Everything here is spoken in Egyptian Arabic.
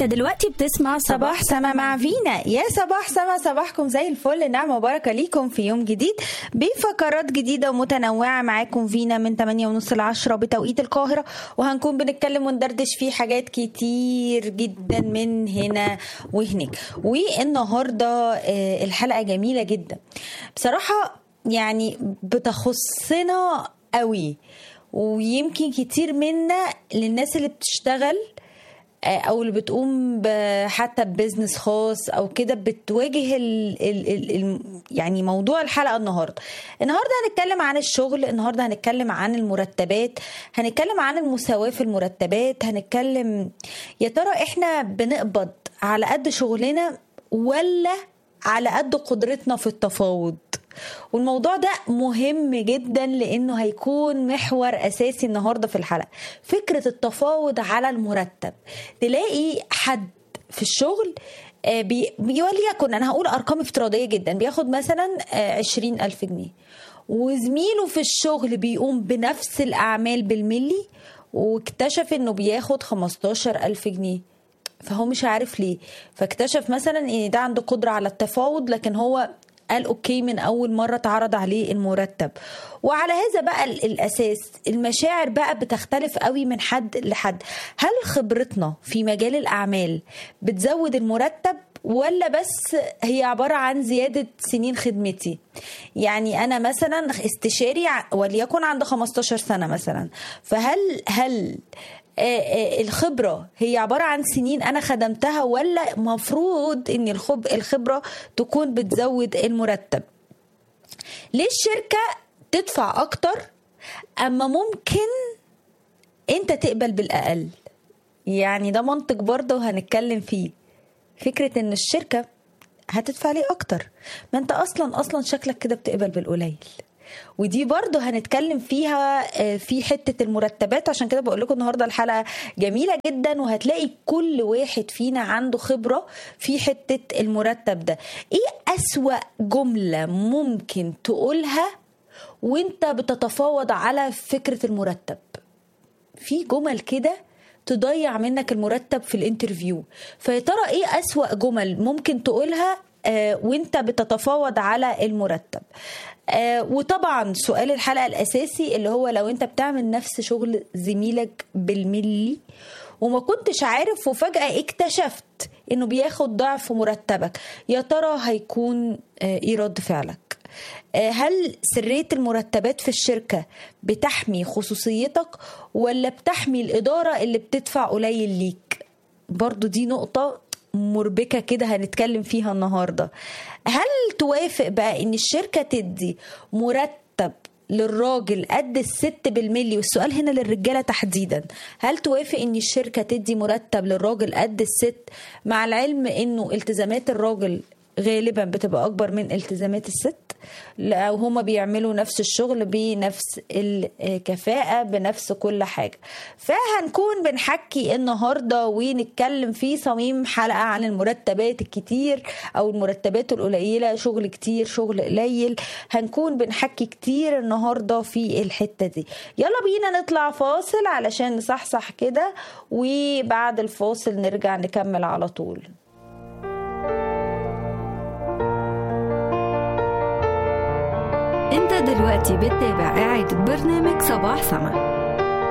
انت دلوقتي بتسمع صباح سما مع فينا يا صباح سما صباحكم زي الفل نعمة وبركة ليكم في يوم جديد بفقرات جديدة ومتنوعة معاكم فينا من 8 ونص ل 10 بتوقيت القاهرة وهنكون بنتكلم وندردش في حاجات كتير جدا من هنا وهناك والنهاردة آه، الحلقة جميلة جدا بصراحة يعني بتخصنا قوي ويمكن كتير منا للناس اللي بتشتغل او اللي بتقوم ب- حتى ببزنس خاص او كده بتواجه ال ال ال ال يعني موضوع الحلقه النهارده النهارده هنتكلم عن الشغل النهارده هنتكلم عن المرتبات هنتكلم عن المساواه في المرتبات هنتكلم يا ترى احنا بنقبض على قد شغلنا ولا على قد قدرتنا في التفاوض والموضوع ده مهم جدا لانه هيكون محور اساسي النهارده في الحلقه فكره التفاوض على المرتب تلاقي حد في الشغل آه، بي بي- وليكن انا هقول ارقام افتراضيه جدا بياخد مثلا عشرين الف جنيه وزميله في الشغل بيقوم بنفس الاعمال بالملي واكتشف انه بياخد 15 الف جنيه فهو مش عارف ليه فاكتشف مثلا ان ده عنده قدرة على التفاوض لكن هو قال اوكي من اول مرة اتعرض عليه المرتب وعلى هذا بقى ال- الاساس المشاعر بقى بتختلف قوي من حد لحد هل خبرتنا في مجال الاعمال بتزود المرتب ولا بس هي عبارة عن زيادة سنين خدمتي يعني أنا مثلا استشاري ع- وليكن عند 15 سنة مثلا فهل هل آه، آه، الخبرة هي عبارة عن سنين أنا خدمتها ولا مفروض إن الخب الخبرة تكون بتزود المرتب ليه الشركة تدفع أكتر أما ممكن أنت تقبل بالأقل يعني ده منطق برضه هنتكلم فيه فكرة إن الشركة هتدفع ليه أكتر ما أنت أصلا أصلا شكلك كده بتقبل بالقليل ودي برضه هنتكلم فيها آه، في حتة المرتبات عشان كده بقول لكم النهاردة الحلقة جميلة جدا وهتلاقي كل واحد فينا عنده خبرة في حتة المرتب ده ايه أسوأ جملة ممكن تقولها وانت بتتفاوض على فكرة المرتب في جمل كده تضيع منك المرتب في الانترفيو فيا ترى ايه اسوأ جمل ممكن تقولها آه وانت بتتفاوض على المرتب آه وطبعا سؤال الحلقة الأساسي اللي هو لو انت بتعمل نفس شغل زميلك بالملي وما كنتش عارف وفجأة اكتشفت انه بياخد ضعف مرتبك يا ترى هيكون آه ايه رد فعلك آه، هل سرية المرتبات في الشركة بتحمي خصوصيتك ولا بتحمي الإدارة اللي بتدفع قليل ليك برضو دي نقطة مربكة كده هنتكلم فيها النهاردة هل توافق بقى ان الشركة تدي مرتب للراجل قد الست بالملي والسؤال هنا للرجالة تحديدا هل توافق ان الشركة تدي مرتب للراجل قد الست مع العلم انه التزامات الراجل غالبا بتبقى اكبر من التزامات الست او هما بيعملوا نفس الشغل بنفس الكفاءة بنفس كل حاجة فهنكون بنحكي النهاردة ونتكلم في صميم حلقة عن المرتبات الكتير او المرتبات القليلة شغل كتير شغل قليل هنكون بنحكي كتير النهاردة في الحتة دي يلا بينا نطلع فاصل علشان نصحصح كده وبعد الفاصل نرجع نكمل على طول انت دلوقتي بتتابع قاعد برنامج صباح سما